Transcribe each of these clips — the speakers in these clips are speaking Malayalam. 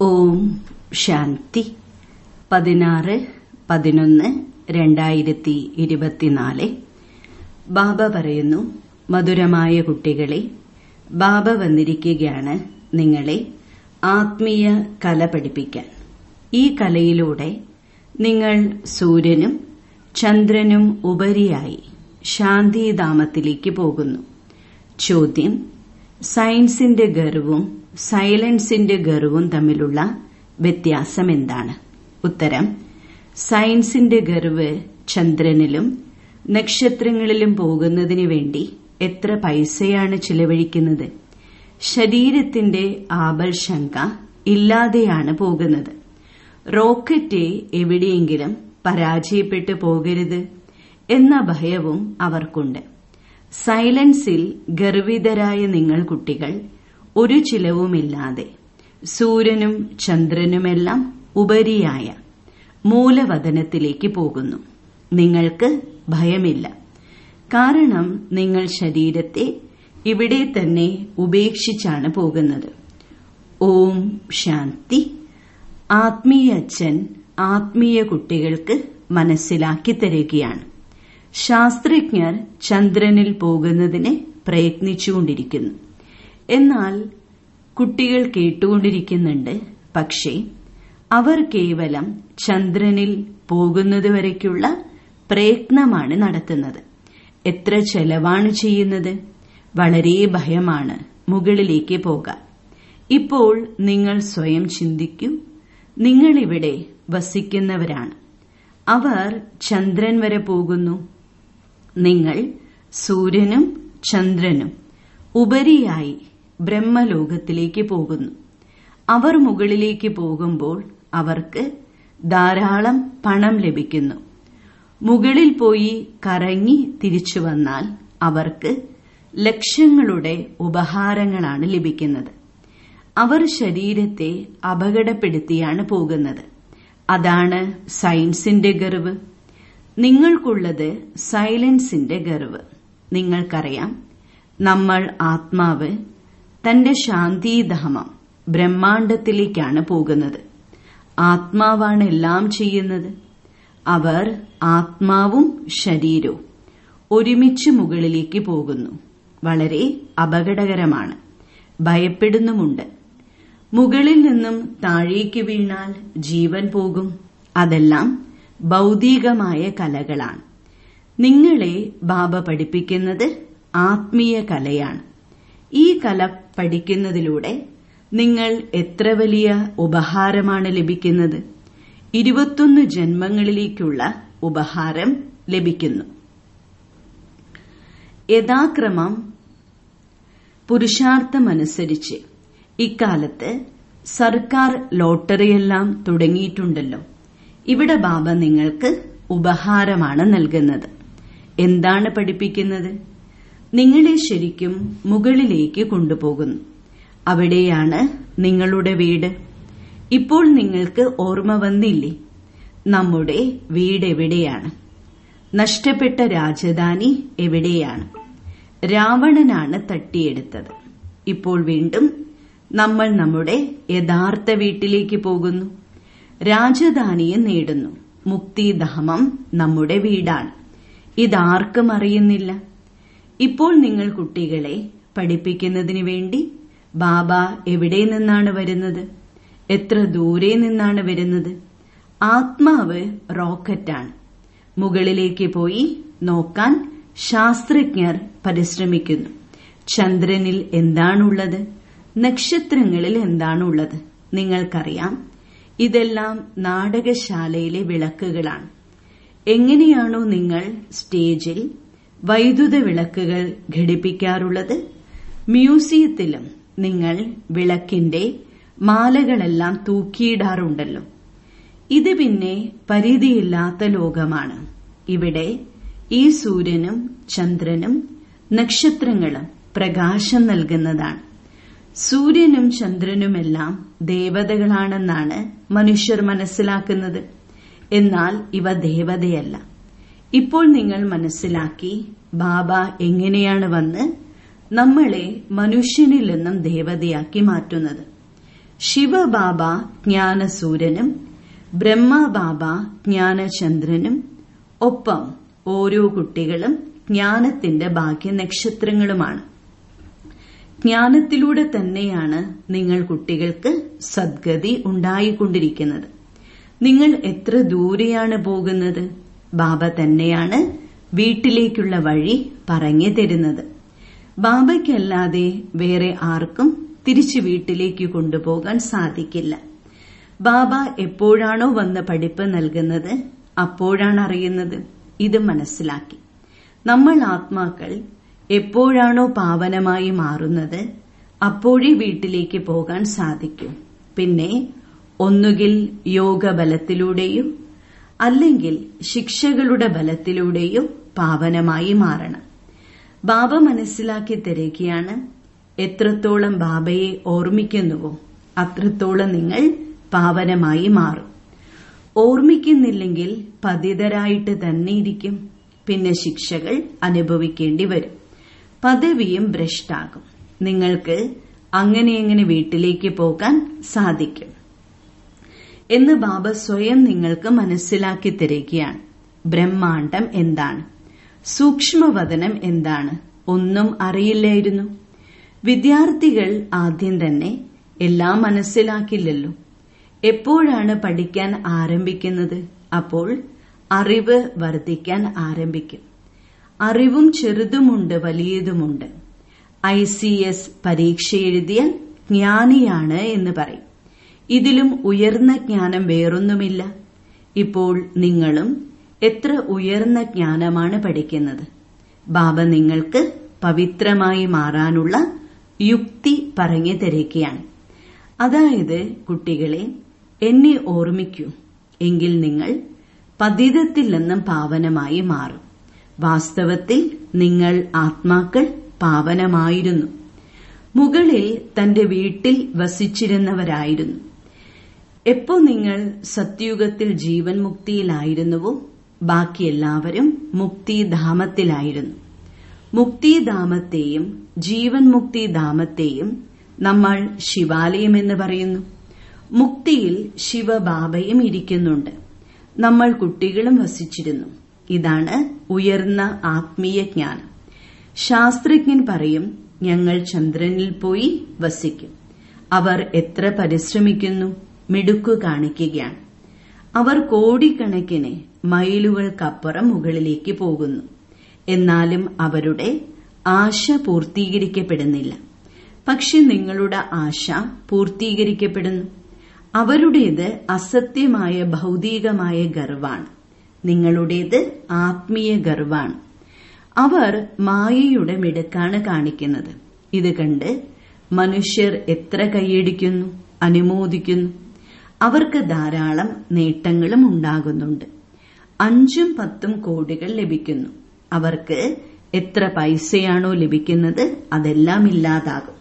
ഓം ശാന്തി പതിനാറ് പതിനൊന്ന് രണ്ടായിരത്തി ഇരുപത്തിനാല് ബാബ പറയുന്നു മധുരമായ കുട്ടികളെ ബാബ വന്നിരിക്കുകയാണ് നിങ്ങളെ ആത്മീയ കല പഠിപ്പിക്കാൻ ഈ കലയിലൂടെ നിങ്ങൾ സൂര്യനും ചന്ദ്രനും ഉപരിയായി ശാന്തിധാമത്തിലേക്ക് പോകുന്നു ചോദ്യം സയൻസിന്റെ ഗർവും സൈലൻസിന്റെ ഗർവും തമ്മിലുള്ള വ്യത്യാസം എന്താണ് ഉത്തരം സയൻസിന്റെ ഗർവ് ചന്ദ്രനിലും നക്ഷത്രങ്ങളിലും പോകുന്നതിന് വേണ്ടി എത്ര പൈസയാണ് ചിലവഴിക്കുന്നത് ശരീരത്തിന്റെ ആപൽശങ്ക ഇല്ലാതെയാണ് പോകുന്നത് റോക്കറ്റ് എവിടെയെങ്കിലും പരാജയപ്പെട്ടു പോകരുത് എന്ന ഭയവും അവർക്കുണ്ട് സൈലൻസിൽ ഗർവിതരായ നിങ്ങൾ കുട്ടികൾ ഒരു ചിലവുമില്ലാതെ സൂര്യനും ചന്ദ്രനുമെല്ലാം ഉപരിയായ മൂലവതനത്തിലേക്ക് പോകുന്നു നിങ്ങൾക്ക് ഭയമില്ല കാരണം നിങ്ങൾ ശരീരത്തെ ഇവിടെ തന്നെ ഉപേക്ഷിച്ചാണ് പോകുന്നത് ഓം ശാന്തി ആത്മീയ അച്ഛൻ ആത്മീയ കുട്ടികൾക്ക് മനസ്സിലാക്കി തരികയാണ് ശാസ്ത്രജ്ഞർ ചന്ദ്രനിൽ പോകുന്നതിന് പ്രയത്നിച്ചുകൊണ്ടിരിക്കുന്നു എന്നാൽ കുട്ടികൾ കേട്ടുകൊണ്ടിരിക്കുന്നുണ്ട് പക്ഷേ അവർ കേവലം ചന്ദ്രനിൽ പോകുന്നതുവരയ്ക്കുള്ള പ്രയത്നമാണ് നടത്തുന്നത് എത്ര ചെലവാണ് ചെയ്യുന്നത് വളരെ ഭയമാണ് മുകളിലേക്ക് പോകാൻ ഇപ്പോൾ നിങ്ങൾ സ്വയം ചിന്തിക്കൂ നിങ്ങളിവിടെ വസിക്കുന്നവരാണ് അവർ ചന്ദ്രൻ വരെ പോകുന്നു നിങ്ങൾ സൂര്യനും ചന്ദ്രനും ഉപരിയായി ബ്രഹ്മലോകത്തിലേക്ക് പോകുന്നു അവർ മുകളിലേക്ക് പോകുമ്പോൾ അവർക്ക് ധാരാളം പണം ലഭിക്കുന്നു മുകളിൽ പോയി കറങ്ങി തിരിച്ചു വന്നാൽ അവർക്ക് ലക്ഷങ്ങളുടെ ഉപഹാരങ്ങളാണ് ലഭിക്കുന്നത് അവർ ശരീരത്തെ അപകടപ്പെടുത്തിയാണ് പോകുന്നത് അതാണ് സയൻസിന്റെ ഗർവ് നിങ്ങൾക്കുള്ളത് സൈലൻസിന്റെ ഗർവ് നിങ്ങൾക്കറിയാം നമ്മൾ ആത്മാവ് തന്റെ ശാന്തിധാമം ബ്രഹ്മാണ്ടത്തിലേക്കാണ് പോകുന്നത് ആത്മാവാണ് എല്ലാം ചെയ്യുന്നത് അവർ ആത്മാവും ശരീരവും ഒരുമിച്ച് മുകളിലേക്ക് പോകുന്നു വളരെ അപകടകരമാണ് ഭയപ്പെടുന്നുമുണ്ട് മുകളിൽ നിന്നും താഴേക്ക് വീണാൽ ജീവൻ പോകും അതെല്ലാം ഭൗതികമായ കലകളാണ് നിങ്ങളെ ബാബ പഠിപ്പിക്കുന്നത് ആത്മീയ കലയാണ് ഈ കല പഠിക്കുന്നതിലൂടെ നിങ്ങൾ എത്ര വലിയ ഉപഹാരമാണ് ലഭിക്കുന്നത് ഇരുപത്തൊന്ന് ജന്മങ്ങളിലേക്കുള്ള ഉപഹാരം ലഭിക്കുന്നു യഥാക്രമം പുരുഷാർത്ഥമനുസരിച്ച് ഇക്കാലത്ത് സർക്കാർ ലോട്ടറിയെല്ലാം തുടങ്ങിയിട്ടുണ്ടല്ലോ ഇവിടെ ബാബ നിങ്ങൾക്ക് ഉപഹാരമാണ് നൽകുന്നത് എന്താണ് പഠിപ്പിക്കുന്നത് നിങ്ങളെ ശരിക്കും മുകളിലേക്ക് കൊണ്ടുപോകുന്നു അവിടെയാണ് നിങ്ങളുടെ വീട് ഇപ്പോൾ നിങ്ങൾക്ക് ഓർമ്മ വന്നില്ലേ നമ്മുടെ വീട് എവിടെയാണ് നഷ്ടപ്പെട്ട രാജധാനി എവിടെയാണ് രാവണനാണ് തട്ടിയെടുത്തത് ഇപ്പോൾ വീണ്ടും നമ്മൾ നമ്മുടെ യഥാർത്ഥ വീട്ടിലേക്ക് പോകുന്നു രാജധാനിയെ നേടുന്നു മുക്തിധാമം നമ്മുടെ വീടാണ് ഇതാർക്കും അറിയുന്നില്ല ഇപ്പോൾ നിങ്ങൾ കുട്ടികളെ പഠിപ്പിക്കുന്നതിന് വേണ്ടി ബാബ എവിടെ നിന്നാണ് വരുന്നത് എത്ര ദൂരെ നിന്നാണ് വരുന്നത് ആത്മാവ് റോക്കറ്റാണ് മുകളിലേക്ക് പോയി നോക്കാൻ ശാസ്ത്രജ്ഞർ പരിശ്രമിക്കുന്നു ചന്ദ്രനിൽ എന്താണുള്ളത് നക്ഷത്രങ്ങളിൽ എന്താണുള്ളത് നിങ്ങൾക്കറിയാം ഇതെല്ലാം നാടകശാലയിലെ വിളക്കുകളാണ് എങ്ങനെയാണോ നിങ്ങൾ സ്റ്റേജിൽ വൈദ്യുത വിളക്കുകൾ ഘടിപ്പിക്കാറുള്ളത് മ്യൂസിയത്തിലും നിങ്ങൾ വിളക്കിന്റെ മാലകളെല്ലാം തൂക്കിയിടാറുണ്ടല്ലോ ഇത് പിന്നെ പരിധിയില്ലാത്ത ലോകമാണ് ഇവിടെ ഈ സൂര്യനും ചന്ദ്രനും നക്ഷത്രങ്ങളും പ്രകാശം നൽകുന്നതാണ് സൂര്യനും ചന്ദ്രനുമെല്ലാം ദേവതകളാണെന്നാണ് മനുഷ്യർ മനസ്സിലാക്കുന്നത് എന്നാൽ ഇവ ദേവതയല്ല ഇപ്പോൾ നിങ്ങൾ മനസ്സിലാക്കി ബാബ എങ്ങനെയാണ് വന്ന് നമ്മളെ മനുഷ്യനിൽ നിന്നും ദേവതയാക്കി മാറ്റുന്നത് ശിവബാബ ജ്ഞാനസൂര്യനും ബ്രഹ്മബാബ ജ്ഞാനചന്ദ്രനും ഒപ്പം ഓരോ കുട്ടികളും ജ്ഞാനത്തിന്റെ ഭാഗ്യനക്ഷത്രങ്ങളുമാണ് ജ്ഞാനത്തിലൂടെ തന്നെയാണ് നിങ്ങൾ കുട്ടികൾക്ക് സദ്ഗതി ഉണ്ടായിക്കൊണ്ടിരിക്കുന്നത് നിങ്ങൾ എത്ര ദൂരെയാണ് പോകുന്നത് ബാബ തന്നെയാണ് വീട്ടിലേക്കുള്ള വഴി പറഞ്ഞു തരുന്നത് ബാബയ്ക്കല്ലാതെ വേറെ ആർക്കും തിരിച്ചു വീട്ടിലേക്ക് കൊണ്ടുപോകാൻ സാധിക്കില്ല ബാബ എപ്പോഴാണോ വന്ന് പഠിപ്പ് നൽകുന്നത് അപ്പോഴാണ് അറിയുന്നത് ഇത് മനസ്സിലാക്കി നമ്മൾ ആത്മാക്കൾ എപ്പോഴാണോ പാവനമായി മാറുന്നത് അപ്പോഴേ വീട്ടിലേക്ക് പോകാൻ സാധിക്കും പിന്നെ ഒന്നുകിൽ യോഗബലത്തിലൂടെയോ അല്ലെങ്കിൽ ശിക്ഷകളുടെ ബലത്തിലൂടെയോ പാവനമായി മാറണം ബാബ മനസ്സിലാക്കി തരികയാണ് എത്രത്തോളം ബാബയെ ഓർമ്മിക്കുന്നുവോ അത്രത്തോളം നിങ്ങൾ പാവനമായി മാറും ഓർമ്മിക്കുന്നില്ലെങ്കിൽ പതിതരായിട്ട് തന്നെ ഇരിക്കും പിന്നെ ശിക്ഷകൾ അനുഭവിക്കേണ്ടി വരും പദവിയും ഭ്രഷ്ടാകും നിങ്ങൾക്ക് അങ്ങനെ അങ്ങനെ വീട്ടിലേക്ക് പോകാൻ സാധിക്കും എന്ന് ബാബ സ്വയം നിങ്ങൾക്ക് മനസ്സിലാക്കി തരികയാണ് ബ്രഹ്മാണ്ടം എന്താണ് സൂക്ഷ്മവതനം എന്താണ് ഒന്നും അറിയില്ലായിരുന്നു വിദ്യാർത്ഥികൾ ആദ്യം തന്നെ എല്ലാം മനസ്സിലാക്കില്ലല്ലോ എപ്പോഴാണ് പഠിക്കാൻ ആരംഭിക്കുന്നത് അപ്പോൾ അറിവ് വർദ്ധിക്കാൻ ആരംഭിക്കും അറിവും ചെറുതുമുണ്ട് വലിയതുമുണ്ട് ഐ സി എസ് പരീക്ഷ എഴുതിയാൽ ജ്ഞാനിയാണ് എന്ന് പറയും ഇതിലും ഉയർന്ന ജ്ഞാനം വേറൊന്നുമില്ല ഇപ്പോൾ നിങ്ങളും എത്ര ഉയർന്ന ജ്ഞാനമാണ് പഠിക്കുന്നത് ബാബ നിങ്ങൾക്ക് പവിത്രമായി മാറാനുള്ള യുക്തി പറഞ്ഞു തരികയാണ് അതായത് കുട്ടികളെ എന്നെ ഓർമ്മിക്കൂ എങ്കിൽ നിങ്ങൾ പതിതത്തിൽ നിന്നും പാവനമായി മാറും വാസ്തവത്തിൽ നിങ്ങൾ ആത്മാക്കൾ പാവനമായിരുന്നു മുകളിൽ തന്റെ വീട്ടിൽ വസിച്ചിരുന്നവരായിരുന്നു എപ്പോ നിങ്ങൾ സത്യുഗത്തിൽ ജീവൻ മുക്തിയിലായിരുന്നുവോ ബാക്കി എല്ലാവരും മുക്തിധാമത്തിലായിരുന്നു മുക്തിധാമത്തെയും ജീവൻ മുക്തിധാമത്തെയും നമ്മൾ ശിവാലയം എന്ന് പറയുന്നു മുക്തിയിൽ ശിവബാബയും ഇരിക്കുന്നുണ്ട് നമ്മൾ കുട്ടികളും വസിച്ചിരുന്നു ഇതാണ് ഉയർന്ന ആത്മീയ ജ്ഞാനം ശാസ്ത്രജ്ഞൻ പറയും ഞങ്ങൾ ചന്ദ്രനിൽ പോയി വസിക്കും അവർ എത്ര പരിശ്രമിക്കുന്നു മിടുക്കു കാണിക്കുകയാണ് അവർ കോടിക്കണക്കിന് മൈലുകൾക്കപ്പുറം മുകളിലേക്ക് പോകുന്നു എന്നാലും അവരുടെ ആശ പൂർത്തീകരിക്കപ്പെടുന്നില്ല പക്ഷെ നിങ്ങളുടെ ആശ പൂർത്തീകരിക്കപ്പെടുന്നു അവരുടേത് അസത്യമായ ഭൗതികമായ ഗർവാണ് നിങ്ങളുടേത് ആത്മീയ ഗർവാണ് അവർ മായയുടെ മിടുക്കാണ് കാണിക്കുന്നത് ഇത് കണ്ട് മനുഷ്യർ എത്ര കൈയടിക്കുന്നു അനുമോദിക്കുന്നു അവർക്ക് ധാരാളം നേട്ടങ്ങളും ഉണ്ടാകുന്നുണ്ട് അഞ്ചും പത്തും കോടികൾ ലഭിക്കുന്നു അവർക്ക് എത്ര പൈസയാണോ ലഭിക്കുന്നത് അതെല്ലാം ഇല്ലാതാകും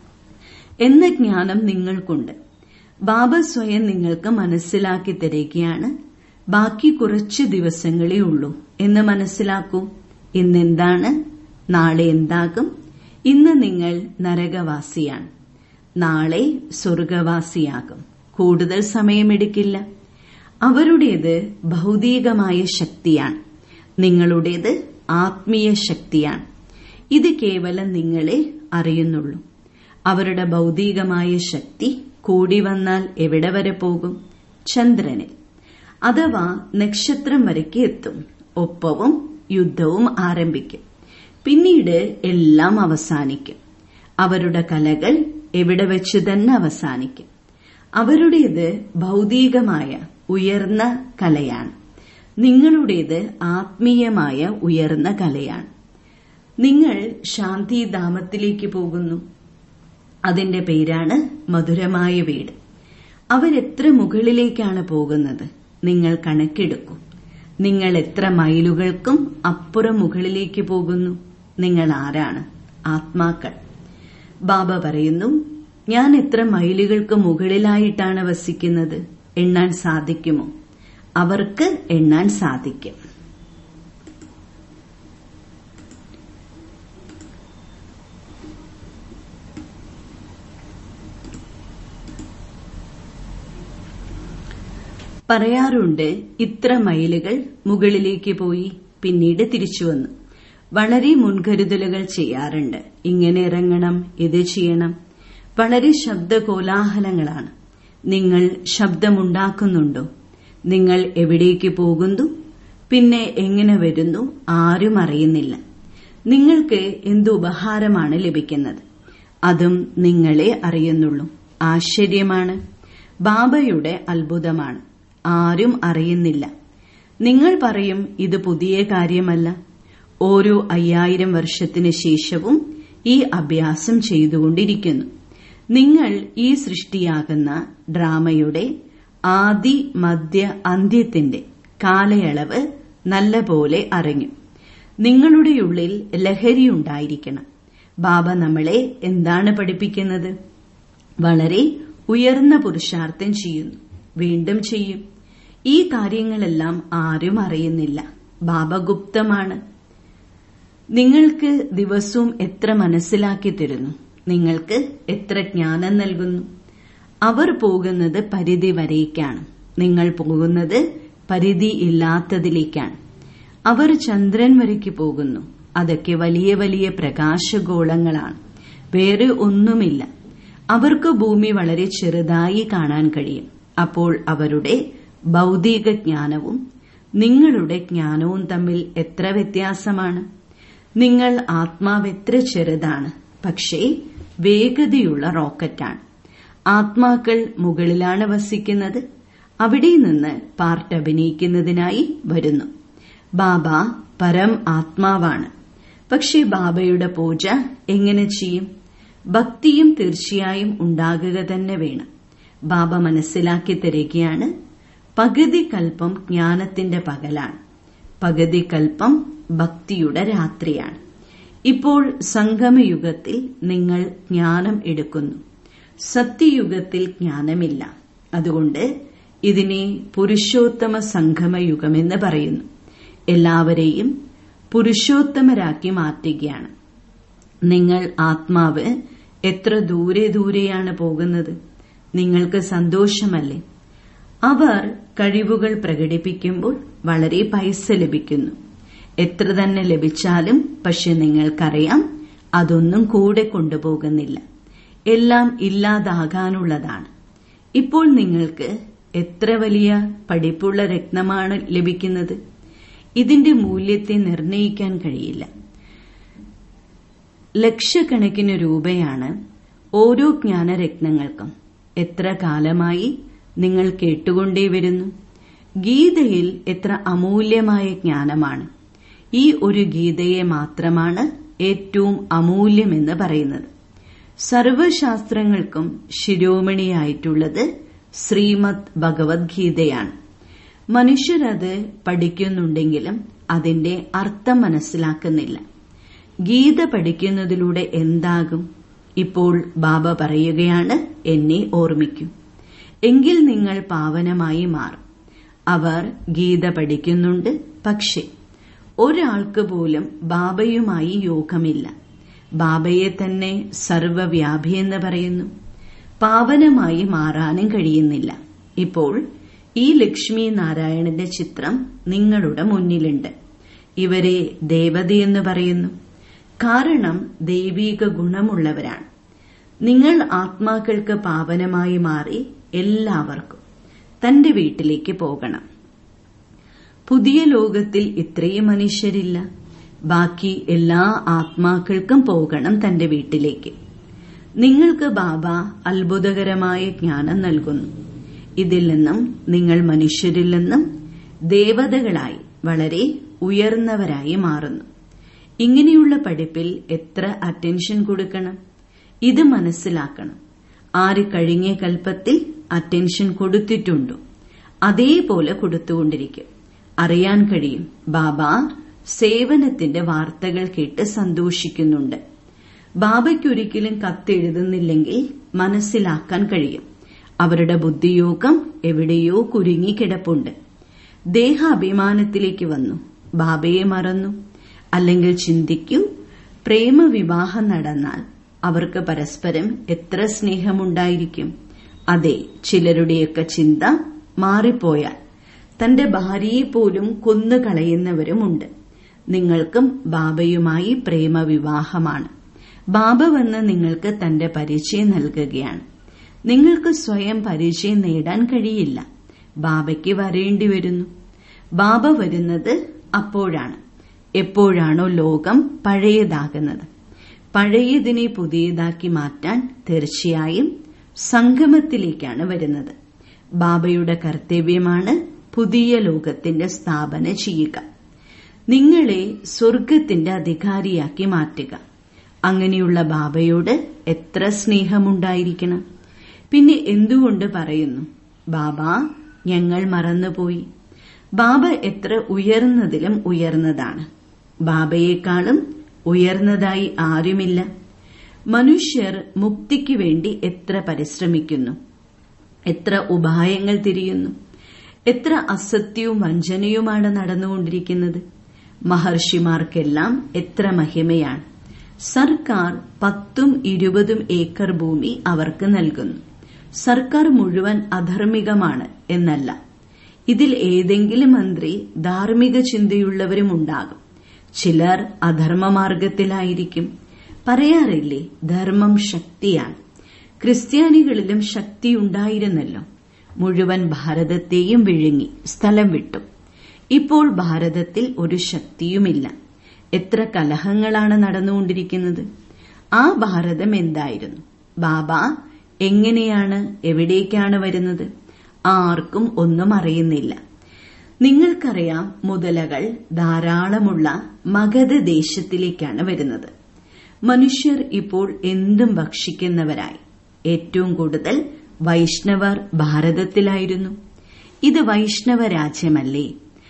എന്ന ജ്ഞാനം നിങ്ങൾക്കുണ്ട് ബാബ സ്വയം നിങ്ങൾക്ക് മനസ്സിലാക്കി തരികയാണ് ബാക്കി കുറച്ച് ദിവസങ്ങളേ ഉള്ളൂ എന്ന് മനസ്സിലാക്കൂ ഇന്നെന്താണ് നാളെ എന്താകും ഇന്ന് നിങ്ങൾ നരകവാസിയാണ് നാളെ സ്വർഗവാസിയാകും കൂടുതൽ സമയമെടുക്കില്ല അവരുടേത് ഭൗതികമായ ശക്തിയാണ് നിങ്ങളുടേത് ആത്മീയ ശക്തിയാണ് ഇത് കേവലം നിങ്ങളെ അറിയുന്നുള്ളൂ അവരുടെ ഭൗതികമായ ശക്തി കൂടി വന്നാൽ എവിടെ വരെ പോകും ചന്ദ്രനിൽ അഥവാ നക്ഷത്രം വരയ്ക്ക് എത്തും ഒപ്പവും യുദ്ധവും ആരംഭിക്കും പിന്നീട് എല്ലാം അവസാനിക്കും അവരുടെ കലകൾ എവിടെ വെച്ച് തന്നെ അവസാനിക്കും അവരുടേത് ഭൗതികമായ ഉയർന്ന കലയാണ് നിങ്ങളുടേത് ആത്മീയമായ ഉയർന്ന കലയാണ് നിങ്ങൾ ശാന്തിധാമത്തിലേക്ക് പോകുന്നു അതിന്റെ പേരാണ് മധുരമായ വീട് അവരെത്ര മുകളിലേക്കാണ് പോകുന്നത് നിങ്ങൾ കണക്കെടുക്കൂ നിങ്ങൾ എത്ര മൈലുകൾക്കും അപ്പുറം മുകളിലേക്ക് പോകുന്നു നിങ്ങൾ ആരാണ് ആത്മാക്കൾ ബാബ പറയുന്നു ഞാൻ എത്ര മൈലുകൾക്ക് മുകളിലായിട്ടാണ് വസിക്കുന്നത് എണ്ണാൻ സാധിക്കുമോ അവർക്ക് എണ്ണാൻ സാധിക്കും പറയാറുണ്ട് ഇത്ര മൈലുകൾ മുകളിലേക്ക് പോയി പിന്നീട് തിരിച്ചു വന്നു വളരെ മുൻകരുതലുകൾ ചെയ്യാറുണ്ട് ഇങ്ങനെ ഇറങ്ങണം ഇത് ചെയ്യണം വളരെ ശബ്ദ കോലാഹലങ്ങളാണ് നിങ്ങൾ ശബ്ദമുണ്ടാക്കുന്നുണ്ടോ നിങ്ങൾ എവിടേക്ക് പോകുന്നു പിന്നെ എങ്ങനെ വരുന്നു ആരും അറിയുന്നില്ല നിങ്ങൾക്ക് എന്ത് ഉപഹാരമാണ് ലഭിക്കുന്നത് അതും നിങ്ങളെ അറിയുന്നുള്ളൂ ആശ്ചര്യമാണ് ബാബയുടെ അത്ഭുതമാണ് ആരും അറിയുന്നില്ല നിങ്ങൾ പറയും ഇത് പുതിയ കാര്യമല്ല ഓരോ അയ്യായിരം വർഷത്തിന് ശേഷവും ഈ അഭ്യാസം ചെയ്തുകൊണ്ടിരിക്കുന്നു നിങ്ങൾ ഈ സൃഷ്ടിയാകുന്ന ഡ്രാമയുടെ ആദി മധ്യ അന്ത്യത്തിന്റെ കാലയളവ് നല്ലപോലെ അറിഞ്ഞു നിങ്ങളുടെ ഉള്ളിൽ ലഹരി ഉണ്ടായിരിക്കണം ബാബ നമ്മളെ എന്താണ് പഠിപ്പിക്കുന്നത് വളരെ ഉയർന്ന പുരുഷാർത്ഥം ചെയ്യുന്നു വീണ്ടും ചെയ്യും ഈ കാര്യങ്ങളെല്ലാം ആരും അറിയുന്നില്ല ബാബ ഗുപ്തമാണ് നിങ്ങൾക്ക് ദിവസവും എത്ര മനസ്സിലാക്കി തരുന്നു നിങ്ങൾക്ക് എത്ര ജ്ഞാനം നൽകുന്നു അവർ പോകുന്നത് പരിധി വരേക്കാണ് നിങ്ങൾ പോകുന്നത് പരിധി ഇല്ലാത്തതിലേക്കാണ് അവർ ചന്ദ്രൻ വരയ്ക്ക് പോകുന്നു അതൊക്കെ വലിയ വലിയ പ്രകാശഗോളങ്ങളാണ് വേറെ ഒന്നുമില്ല അവർക്ക് ഭൂമി വളരെ ചെറുതായി കാണാൻ കഴിയും അപ്പോൾ അവരുടെ ഭൗതിക ജ്ഞാനവും നിങ്ങളുടെ ജ്ഞാനവും തമ്മിൽ എത്ര വ്യത്യാസമാണ് നിങ്ങൾ ആത്മാവ് എത്ര ചെറുതാണ് പക്ഷേ വേഗതയുള്ള റോക്കറ്റാണ് ആത്മാക്കൾ മുകളിലാണ് വസിക്കുന്നത് അവിടെ നിന്ന് പാർട്ട് അഭിനയിക്കുന്നതിനായി വരുന്നു ബാബ പരം ആത്മാവാണ് പക്ഷേ ബാബയുടെ പൂജ എങ്ങനെ ചെയ്യും ഭക്തിയും തീർച്ചയായും ഉണ്ടാകുക തന്നെ വേണം ബാബ മനസ്സിലാക്കി തരികയാണ് പകുതി കൽപ്പം ജ്ഞാനത്തിന്റെ പകലാണ് പകുതി കൽപ്പം ഭക്തിയുടെ രാത്രിയാണ് ഇപ്പോൾ സംഗമയുഗത്തിൽ നിങ്ങൾ ജ്ഞാനം എടുക്കുന്നു സത്യയുഗത്തിൽ ജ്ഞാനമില്ല അതുകൊണ്ട് ഇതിനെ പുരുഷോത്തമ സംഗമയുഗമെന്ന് പറയുന്നു എല്ലാവരെയും പുരുഷോത്തമരാക്കി മാറ്റുകയാണ് നിങ്ങൾ ആത്മാവ് എത്ര ദൂരെ ദൂരെയാണ് പോകുന്നത് നിങ്ങൾക്ക് സന്തോഷമല്ലേ അവർ കഴിവുകൾ പ്രകടിപ്പിക്കുമ്പോൾ വളരെ പൈസ ലഭിക്കുന്നു എത്ര തന്നെ ലഭിച്ചാലും പക്ഷെ നിങ്ങൾക്കറിയാം അതൊന്നും കൂടെ കൊണ്ടുപോകുന്നില്ല എല്ലാം ഇല്ലാതാകാനുള്ളതാണ് ഇപ്പോൾ നിങ്ങൾക്ക് എത്ര വലിയ പഠിപ്പുള്ള രത്നമാണ് ലഭിക്കുന്നത് ഇതിന്റെ മൂല്യത്തെ നിർണയിക്കാൻ കഴിയില്ല ലക്ഷക്കണക്കിന് രൂപയാണ് ഓരോ ജ്ഞാനരത്നങ്ങൾക്കും എത്ര കാലമായി നിങ്ങൾ കേട്ടുകൊണ്ടേ വരുന്നു ഗീതയിൽ എത്ര അമൂല്യമായ ജ്ഞാനമാണ് ഈ ഒരു ഗീതയെ മാത്രമാണ് ഏറ്റവും അമൂല്യമെന്ന് പറയുന്നത് സർവശാസ്ത്രങ്ങൾക്കും ശിരോമണിയായിട്ടുള്ളത് ശ്രീമദ് ഭഗവത്ഗീതയാണ് മനുഷ്യരത് പഠിക്കുന്നുണ്ടെങ്കിലും അതിന്റെ അർത്ഥം മനസ്സിലാക്കുന്നില്ല ഗീത പഠിക്കുന്നതിലൂടെ എന്താകും ഇപ്പോൾ ബാബ പറയുകയാണ് എന്നെ ഓർമ്മിക്കും എങ്കിൽ നിങ്ങൾ പാവനമായി മാറും അവർ ഗീത പഠിക്കുന്നുണ്ട് പക്ഷേ ഒരാൾക്ക് പോലും ബാബയുമായി യോഗമില്ല ബാബയെ തന്നെ സർവവ്യാപി എന്ന് പറയുന്നു പാവനമായി മാറാനും കഴിയുന്നില്ല ഇപ്പോൾ ഈ ലക്ഷ്മി നാരായണന്റെ ചിത്രം നിങ്ങളുടെ മുന്നിലുണ്ട് ഇവരെ ദേവതയെന്ന് പറയുന്നു കാരണം ദൈവീക ഗുണമുള്ളവരാണ് നിങ്ങൾ ആത്മാക്കൾക്ക് പാവനമായി മാറി എല്ലാവർക്കും തന്റെ വീട്ടിലേക്ക് പോകണം പുതിയ ലോകത്തിൽ ഇത്രയും മനുഷ്യരില്ല ബാക്കി എല്ലാ ആത്മാക്കൾക്കും പോകണം തന്റെ വീട്ടിലേക്ക് നിങ്ങൾക്ക് ബാബ അത്ഭുതകരമായ ജ്ഞാനം നൽകുന്നു ഇതിൽ നിന്നും നിങ്ങൾ മനുഷ്യരിൽ നിന്നും ദേവതകളായി വളരെ ഉയർന്നവരായി മാറുന്നു ഇങ്ങനെയുള്ള പഠിപ്പിൽ എത്ര അറ്റൻഷൻ കൊടുക്കണം ഇത് മനസ്സിലാക്കണം ആര് കഴിഞ്ഞ കൽപ്പത്തിൽ അറ്റൻഷൻ കൊടുത്തിട്ടുണ്ടോ അതേപോലെ കൊടുത്തുകൊണ്ടിരിക്കും അറിയാൻ കഴിയും ബാബ സേവനത്തിന്റെ വാർത്തകൾ കേട്ട് സന്തോഷിക്കുന്നുണ്ട് ബാബയ്ക്കൊരിക്കലും കത്തെഴുതുന്നില്ലെങ്കിൽ മനസ്സിലാക്കാൻ കഴിയും അവരുടെ ബുദ്ധിയോഗം എവിടെയോ കുരുങ്ങിക്കിടപ്പുണ്ട് ദേഹാഭിമാനത്തിലേക്ക് വന്നു ബാബയെ മറന്നു അല്ലെങ്കിൽ ചിന്തിക്കൂ പ്രേമവിവാഹം നടന്നാൽ അവർക്ക് പരസ്പരം എത്ര സ്നേഹമുണ്ടായിരിക്കും അതെ ചിലരുടെയൊക്കെ ചിന്ത മാറിപ്പോയാൽ തന്റെ ഭാര്യയെ പോലും കൊന്നുകളയുന്നവരുമുണ്ട് നിങ്ങൾക്കും ബാബയുമായി പ്രേമവിവാഹമാണ് ബാബ വന്ന് നിങ്ങൾക്ക് തന്റെ പരിചയം നൽകുകയാണ് നിങ്ങൾക്ക് സ്വയം പരിചയം നേടാൻ കഴിയില്ല ബാബയ്ക്ക് വരേണ്ടി വരുന്നു ബാബ വരുന്നത് അപ്പോഴാണ് എപ്പോഴാണോ ലോകം പഴയതാകുന്നത് പഴയതിനെ പുതിയതാക്കി മാറ്റാൻ തീർച്ചയായും സംഗമത്തിലേക്കാണ് വരുന്നത് ബാബയുടെ കർത്തവ്യമാണ് പുതിയ ലോകത്തിന്റെ സ്ഥാപന ചെയ്യുക നിങ്ങളെ സ്വർഗത്തിന്റെ അധികാരിയാക്കി മാറ്റുക അങ്ങനെയുള്ള ബാബയോട് എത്ര സ്നേഹമുണ്ടായിരിക്കണം പിന്നെ എന്തുകൊണ്ട് പറയുന്നു ബാബ ഞങ്ങൾ മറന്നുപോയി ബാബ എത്ര ഉയർന്നതിലും ഉയർന്നതാണ് ബാബയെക്കാളും ഉയർന്നതായി ആരുമില്ല മനുഷ്യർ മുക്തിക്ക് വേണ്ടി എത്ര പരിശ്രമിക്കുന്നു എത്ര ഉപായങ്ങൾ തിരിയുന്നു എത്ര അസത്യവും വഞ്ചനയുമാണ് നടന്നുകൊണ്ടിരിക്കുന്നത് മഹർഷിമാർക്കെല്ലാം എത്ര മഹിമയാണ് സർക്കാർ പത്തും ഇരുപതും ഏക്കർ ഭൂമി അവർക്ക് നൽകുന്നു സർക്കാർ മുഴുവൻ അധർമ്മികമാണ് എന്നല്ല ഇതിൽ ഏതെങ്കിലും മന്ത്രി ധാർമ്മിക ചിന്തയുള്ളവരും ഉണ്ടാകും ചിലർ അധർമ്മമാർഗത്തിലായിരിക്കും പറയാറില്ലേ ധർമ്മം ശക്തിയാണ് ക്രിസ്ത്യാനികളിലും ശക്തി ഉണ്ടായിരുന്നല്ലോ മുഴുവൻ ഭാരതത്തെയും വിഴുങ്ങി സ്ഥലം വിട്ടു ഇപ്പോൾ ഭാരതത്തിൽ ഒരു ശക്തിയുമില്ല എത്ര കലഹങ്ങളാണ് നടന്നുകൊണ്ടിരിക്കുന്നത് ആ ഭാരതം എന്തായിരുന്നു ബാബ എങ്ങനെയാണ് എവിടേക്കാണ് വരുന്നത് ആർക്കും ഒന്നും അറിയുന്നില്ല നിങ്ങൾക്കറിയാം മുതലകൾ ധാരാളമുള്ള മഗധ ദേശത്തിലേക്കാണ് വരുന്നത് മനുഷ്യർ ഇപ്പോൾ എന്തും ഭക്ഷിക്കുന്നവരായി ഏറ്റവും കൂടുതൽ വൈഷ്ണവർ ഭാരതത്തിലായിരുന്നു ഇത് വൈഷ്ണവ രാജ്യമല്ലേ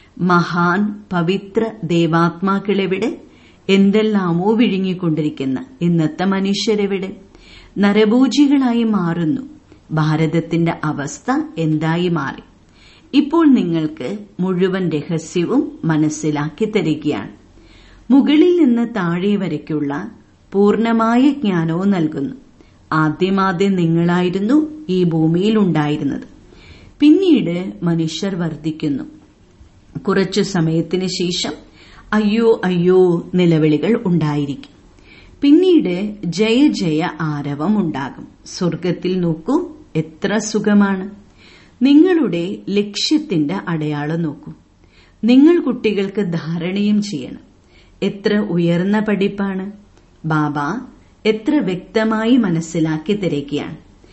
മഹാൻ പവിത്ര ദേവാത്മാക്കളെവിടെ എന്തെല്ലാമോ വിഴുങ്ങിക്കൊണ്ടിരിക്കുന്ന ഇന്നത്തെ മനുഷ്യരെവിടെ നരഭൂജികളായി മാറുന്നു ഭാരതത്തിന്റെ അവസ്ഥ എന്തായി മാറി ഇപ്പോൾ നിങ്ങൾക്ക് മുഴുവൻ രഹസ്യവും മനസ്സിലാക്കി തരികയാണ് മുകളിൽ നിന്ന് താഴെ വരയ്ക്കുള്ള പൂർണമായ ജ്ഞാനവും നൽകുന്നു ആദ്യമാദ്യം നിങ്ങളായിരുന്നു ഈ ഭൂമിയിൽ ഉണ്ടായിരുന്നത് പിന്നീട് മനുഷ്യർ വർദ്ധിക്കുന്നു കുറച്ചു സമയത്തിന് ശേഷം അയ്യോ അയ്യോ നിലവിളികൾ ഉണ്ടായിരിക്കും പിന്നീട് ജയ ജയ ആരവം ഉണ്ടാകും സ്വർഗത്തിൽ നോക്കൂ എത്ര സുഖമാണ് നിങ്ങളുടെ ലക്ഷ്യത്തിന്റെ അടയാളം നോക്കൂ നിങ്ങൾ കുട്ടികൾക്ക് ധാരണയും ചെയ്യണം എത്ര ഉയർന്ന പഠിപ്പാണ് ബാബ എത്ര വ്യക്തമായി മനസ്സിലാക്കി തരികയാണ്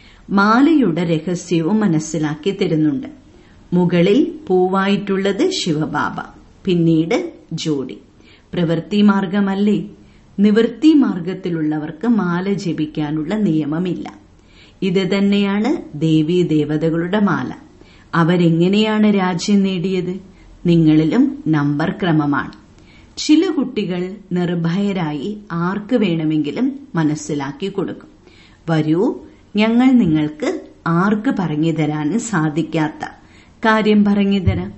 മാലയുടെ രഹസ്യവും മനസ്സിലാക്കി തരുന്നുണ്ട് മുകളിൽ പൂവായിട്ടുള്ളത് ശിവബാബ പിന്നീട് ജോഡി പ്രവൃത്തി മാർഗമല്ലേ നിവൃത്തി മാർഗത്തിലുള്ളവർക്ക് മാല ജപിക്കാനുള്ള നിയമമില്ല ഇത് തന്നെയാണ് ദേവീ ദേവതകളുടെ മാല അവരെങ്ങനെയാണ് രാജ്യം നേടിയത് നിങ്ങളിലും നമ്പർ ക്രമമാണ് ചില കുട്ടികൾ നിർഭയരായി ആർക്ക് വേണമെങ്കിലും മനസ്സിലാക്കി കൊടുക്കും വരൂ ഞങ്ങൾ നിങ്ങൾക്ക് ആർക്ക് പറഞ്ഞു തരാനും സാധിക്കാത്ത കാര്യം പറഞ്ഞു തരാം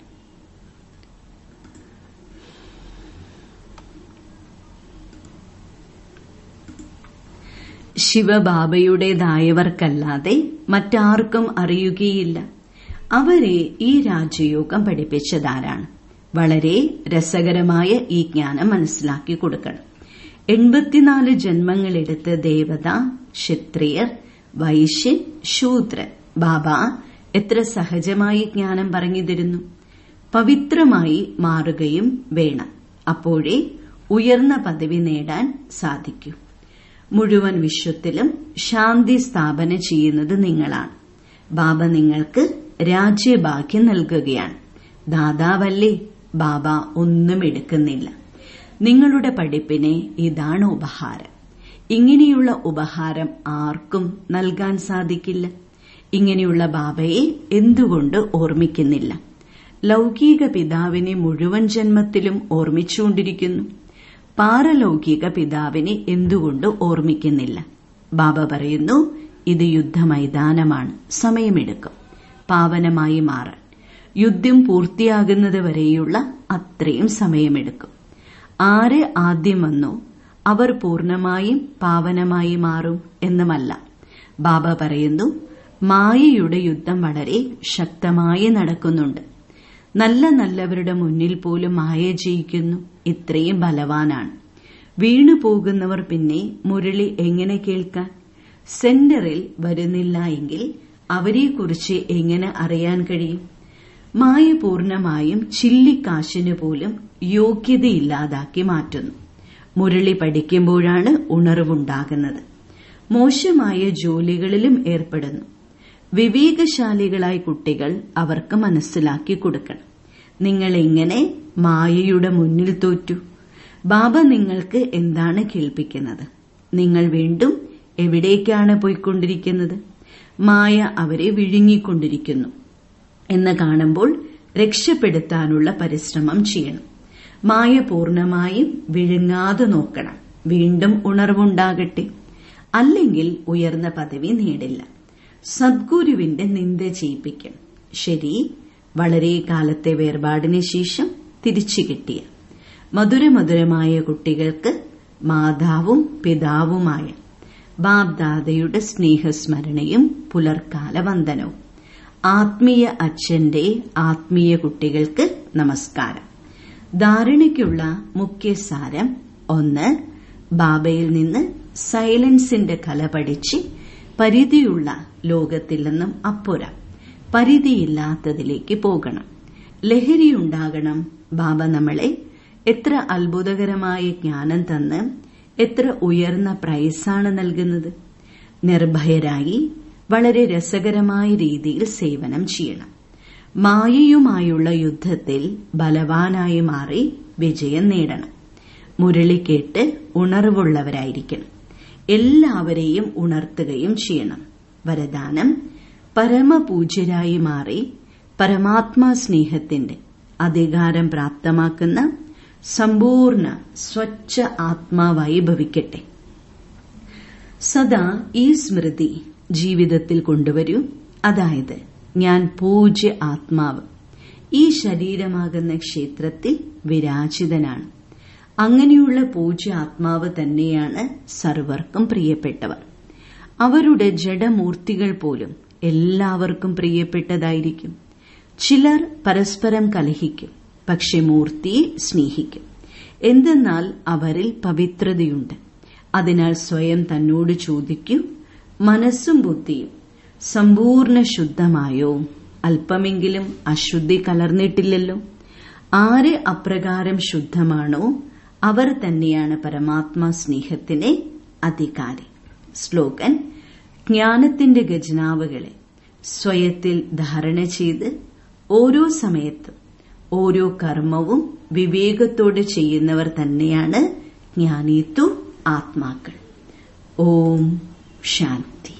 ശിവബാബയുടേതായവർക്കല്ലാതെ മറ്റാർക്കും അറിയുകയില്ല അവരെ ഈ രാജയോഗം പഠിപ്പിച്ചതാരാണ് വളരെ രസകരമായ ഈ ജ്ഞാനം മനസ്സിലാക്കി കൊടുക്കണം എൺപത്തിനാല് ജന്മങ്ങളെടുത്ത് ദേവത ക്ഷത്രിയർ വൈശ്യൻ ശൂദ്രൻ ബാബ എത്ര സഹജമായി ജ്ഞാനം പറഞ്ഞു തരുന്നു പവിത്രമായി മാറുകയും വേണം അപ്പോഴേ ഉയർന്ന പദവി നേടാൻ സാധിക്കൂ മുഴുവൻ വിശ്വത്തിലും ശാന്തി സ്ഥാപന ചെയ്യുന്നത് നിങ്ങളാണ് ബാബ നിങ്ങൾക്ക് രാജ്യഭാഗ്യം നൽകുകയാണ് ദാതാവല്ലേ ബാബ ഒന്നും എടുക്കുന്നില്ല നിങ്ങളുടെ പഠിപ്പിനെ ഇതാണ് ഉപഹാരം ഇങ്ങനെയുള്ള ഉപഹാരം ആർക്കും നൽകാൻ സാധിക്കില്ല ഇങ്ങനെയുള്ള ബാബയെ എന്തുകൊണ്ട് ഓർമ്മിക്കുന്നില്ല ലൗകിക പിതാവിനെ മുഴുവൻ ജന്മത്തിലും ഓർമ്മിച്ചുകൊണ്ടിരിക്കുന്നു പാരലൗകിക പിതാവിനെ എന്തുകൊണ്ട് ഓർമ്മിക്കുന്നില്ല ബാബ പറയുന്നു ഇത് യുദ്ധമൈതാനമാണ് സമയമെടുക്കും പാവനമായി മാറാൻ യുദ്ധം പൂർത്തിയാകുന്നത് വരെയുള്ള അത്രയും സമയമെടുക്കും ആര് ആദ്യം വന്നോ അവർ പൂർണമായും പാവനമായി മാറും എന്നുമല്ല ബാബ പറയുന്നു മായയുടെ യുദ്ധം വളരെ ശക്തമായി നടക്കുന്നുണ്ട് നല്ല നല്ലവരുടെ മുന്നിൽ പോലും മായ ജയിക്കുന്നു ഇത്രയും ബലവാനാണ് വീണു പോകുന്നവർ പിന്നെ മുരളി എങ്ങനെ കേൾക്കാൻ സെന്ററിൽ വരുന്നില്ല എങ്കിൽ അവരെക്കുറിച്ച് എങ്ങനെ അറിയാൻ കഴിയും മായ പൂർണമായും ചില്ലിക്കാശിന് പോലും യോഗ്യതയില്ലാതാക്കി മാറ്റുന്നു മുരളി പഠിക്കുമ്പോഴാണ് ഉണർവുണ്ടാകുന്നത് മോശമായ ജോലികളിലും ഏർപ്പെടുന്നു വിവേകശാലികളായ കുട്ടികൾ അവർക്ക് മനസ്സിലാക്കി കൊടുക്കണം നിങ്ങൾ എങ്ങനെ മായയുടെ മുന്നിൽ തോറ്റു ബാബ നിങ്ങൾക്ക് എന്താണ് കേൾപ്പിക്കുന്നത് നിങ്ങൾ വീണ്ടും എവിടേക്കാണ് പോയിക്കൊണ്ടിരിക്കുന്നത് മായ അവരെ വിഴുങ്ങിക്കൊണ്ടിരിക്കുന്നു എന്ന് കാണുമ്പോൾ രക്ഷപ്പെടുത്താനുള്ള പരിശ്രമം ചെയ്യണം മായ പൂർണമായും വിഴുങ്ങാതെ നോക്കണം വീണ്ടും ഉണർവുണ്ടാകട്ടെ അല്ലെങ്കിൽ ഉയർന്ന പദവി നേടില്ല സദ്ഗുരുവിന്റെ നിന്ദ ചെയ്യിപ്പിക്കും ശരി വളരെ കാലത്തെ വേർപാടിന് ശേഷം തിരിച്ചു കിട്ടിയ മധുരമധുരമായ കുട്ടികൾക്ക് മാതാവും പിതാവുമായ ബാബ്ദാദയുടെ സ്നേഹസ്മരണയും പുലർക്കാല വന്ദനവും ആത്മീയ അച്ഛന്റെ ആത്മീയ കുട്ടികൾക്ക് നമസ്കാരം ധാരണയ്ക്കുള്ള മുഖ്യ സാരം ഒന്ന് ബാബയിൽ നിന്ന് സൈലൻസിന്റെ കല പഠിച്ച് പരിധിയുള്ള ലോകത്തിൽ നിന്നും അപ്പുറം പരിധിയില്ലാത്തതിലേക്ക് പോകണം ലഹരിയുണ്ടാകണം ബാബ നമ്മളെ എത്ര അത്ഭുതകരമായ ജ്ഞാനം തന്ന് എത്ര ഉയർന്ന പ്രൈസാണ് നൽകുന്നത് നിർഭയരായി വളരെ രസകരമായ രീതിയിൽ സേവനം ചെയ്യണം മായയുമായുള്ള യുദ്ധത്തിൽ ബലവാനായി മാറി വിജയം നേടണം മുരളി കേട്ട് ഉണർവുള്ളവരായിരിക്കണം എല്ലാവരെയും ഉണർത്തുകയും ചെയ്യണം വരദാനം പരമപൂജ്യരായി മാറി പരമാത്മാ സ്നേഹത്തിന്റെ അധികാരം പ്രാപ്തമാക്കുന്ന സമ്പൂർണ്ണ സ്വച്ഛ ആത്മാവായി ഭവിക്കട്ടെ സദാ ഈ സ്മൃതി ജീവിതത്തിൽ കൊണ്ടുവരൂ അതായത് ഞാൻ പൂജ്യ ആത്മാവ് ഈ ശരീരമാകുന്ന ക്ഷേത്രത്തിൽ വിരാജിതനാണ് അങ്ങനെയുള്ള പൂജ്യ ആത്മാവ് തന്നെയാണ് സർവർക്കും പ്രിയപ്പെട്ടവർ അവരുടെ ജഡമൂർത്തികൾ പോലും എല്ലാവർക്കും പ്രിയപ്പെട്ടതായിരിക്കും ചിലർ പരസ്പരം കലഹിക്കും പക്ഷെ മൂർത്തിയെ സ്നേഹിക്കും എന്തെന്നാൽ അവരിൽ പവിത്രതയുണ്ട് അതിനാൽ സ്വയം തന്നോട് ചോദിക്കൂ മനസ്സും ബുദ്ധിയും സമ്പൂർണ്ണ ശുദ്ധമായോ അല്പമെങ്കിലും അശുദ്ധി കലർന്നിട്ടില്ലല്ലോ ആര് അപ്രകാരം ശുദ്ധമാണോ അവർ തന്നെയാണ് പരമാത്മാ സ്നേഹത്തിന് അധികാരി സ്ലോഗൻ ജ്ഞാനത്തിന്റെ ഖജനാവുകളെ സ്വയത്തിൽ ധാരണ ചെയ്ത് ഓരോ സമയത്തും ഓരോ കർമ്മവും വിവേകത്തോടെ ചെയ്യുന്നവർ തന്നെയാണ് ജ്ഞാനീത്തു ആത്മാക്കൾ ഓം ശാന്തി